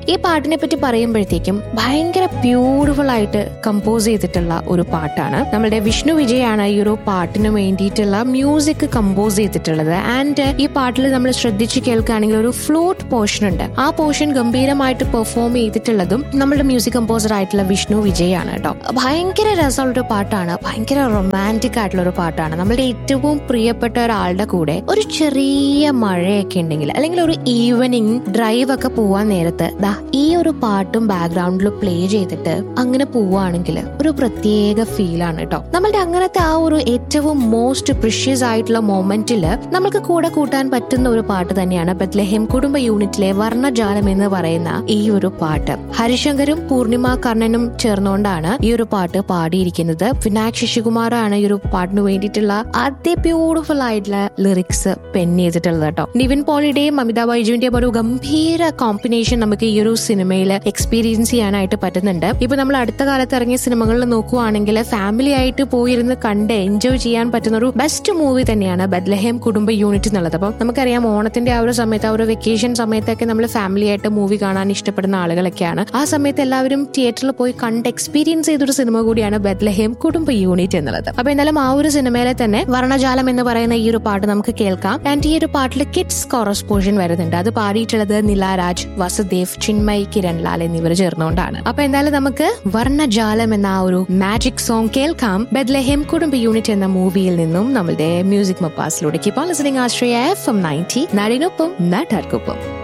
ഈ പാട്ടിനെ പറ്റി പറയുമ്പോഴത്തേക്കും ഭയങ്കര ബ്യൂട്ടിഫുൾ ആയിട്ട് കമ്പോസ് ചെയ്തിട്ടുള്ള ഒരു പാട്ടാണ് നമ്മുടെ വിഷ്ണു വിജയാണ് ഈ ഒരു പാട്ടിന് വേണ്ടിയിട്ടുള്ള മ്യൂസിക് കമ്പോസ് ചെയ്തിട്ടുള്ളത് ആൻഡ് ഈ പാട്ടിൽ നമ്മൾ ശ്രദ്ധിച്ച് കേൾക്കുകയാണെങ്കിൽ ഒരു ഫ്ലൂട്ട് പോർഷൻ ഉണ്ട് ആ പോർഷൻ ഗംഭീരമായിട്ട് പെർഫോം ചെയ്തിട്ടുള്ളതും നമ്മുടെ മ്യൂസിക് കമ്പോസർ ആയിട്ടുള്ള വിഷ്ണു വിജയാണ് കേട്ടോ ഭയങ്കര രസമുള്ള ഒരു പാട്ടാണ് ഭയങ്കര റൊമാൻറ്റിക് ആയിട്ടുള്ള ഒരു പാട്ടാണ് നമ്മുടെ ഏറ്റവും പ്രിയപ്പെട്ട ഒരാളുടെ കൂടെ ഒരു ചെറിയ മഴയൊക്കെ ഉണ്ടെങ്കിൽ അല്ലെങ്കിൽ ഒരു ഈവനിങ് ഡ്രൈവ് ഒക്കെ പോവാൻ നേരത്ത് ദാ ഈ ഒരു പാട്ടും ബാക്ക്ഗ്രൗണ്ടിൽ പ്ലേ ചെയ്തിട്ട് അങ്ങനെ പോവുകയാണെങ്കിൽ ഒരു പ്രത്യേക ഫീലാണ് കേട്ടോ നമ്മളുടെ അങ്ങനത്തെ ആ ഒരു ഏറ്റവും മോസ്റ്റ് പ്രിഷ്യസ് ആയിട്ടുള്ള മൊമെന്റില് നമ്മൾക്ക് കൂടെ കൂട്ടാൻ പറ്റുന്ന ഒരു പാട്ട് തന്നെയാണ് ബത്ലഹേം കുടുംബ യൂണിറ്റിലെ വർണ്ണജാലം എന്ന് പറയുന്ന ഈ ഒരു പാട്ട് ഹരിശങ്കരും പൂർണിമ കർണനും ചേർന്നുകൊണ്ടാണ് ഈ ഒരു പാട്ട് പാടിയിരിക്കുന്നത് വിനായക് ശശികുമാറാണ് ഈ ഒരു പാട്ടിന് വേണ്ടിയിട്ടുള്ള അതി ബ്യൂട്ടിഫുൾ ആയിട്ടുള്ള ലിറിക്സ് പെൻ ചെയ്തിട്ടുള്ളത് കേട്ടോ നിവിൻ പോളിയുടെയും അമിതാ ബൈജുവിന്റെയും ഒരു ഗംഭീര കോമ്പിനേഷൻ നമുക്ക് ഈ ഒരു സിനിമയിൽ എക്സ്പീരിയൻസ് ചെയ്യാനായിട്ട് പറ്റുന്നുണ്ട് ഇപ്പൊ നമ്മൾ അടുത്ത കാലത്ത് ഇറങ്ങിയ സിനിമകളിൽ നോക്കുവാണെങ്കിൽ ഫാമിലി ആയിട്ട് പോയിരുന്ന് കണ്ട് എൻജോയ് ചെയ്യാൻ പറ്റുന്ന ഒരു ബെസ്റ്റ് മൂവി തന്നെയാണ് ബദ്ലഹേം കുടുംബ യൂണിറ്റ് എന്നുള്ളത് അപ്പം നമുക്കറിയാം ഓണത്തിന്റെ ആ ഒരു സമയത്ത് ആ ഒരു വെക്കേഷൻ സമയത്തൊക്കെ നമ്മൾ ഫാമിലി ആയിട്ട് മൂവി കാണാൻ ഇഷ്ടപ്പെടുന്ന ആളുകളൊക്കെയാണ് ആ സമയത്ത് എല്ലാവരും തിയേറ്ററിൽ പോയി കണ്ട് എക്സ്പീരിയൻസ് ചെയ്തൊരു സിനിമ കൂടിയാണ് ബദ്ലഹേം കുടുംബ യൂണിറ്റ് എന്നുള്ളത് അപ്പൊ എന്നാലും ആ ഒരു സിനിമയിലെ തന്നെ വർണ്ണജാലം എന്ന് പറയുന്ന ഈ ഒരു പാട്ട് നമുക്ക് കേൾക്കാം ആൻഡ് ഈ ഒരു പാട്ടിൽ കിഡ്സ് കോറസ് പോർഷൻ വരുന്നുണ്ട് അത് പാടിയിട്ടുള്ളത് നിലാരാജ് വസുദേവ് ചിന്മയ് കിരൺലാൽ എന്നിവർ ചേർന്നുകൊണ്ടാണ് അപ്പൊ എന്തായാലും നമുക്ക് വർണ്ണജാലം എന്ന ആ ഒരു മാജിക് സോങ് കേൾക്കാം ബദ്ലഹേം കുടുംബ യൂണിറ്റ് എന്ന മൂവിയിൽ നിന്നും നമ്മളുടെ മ്യൂസിക് മപ്പാസിലൂടെ keep on listening Ashraya F M ninety നാടിനൊപ്പം നാട്ടാർക്കൊപ്പം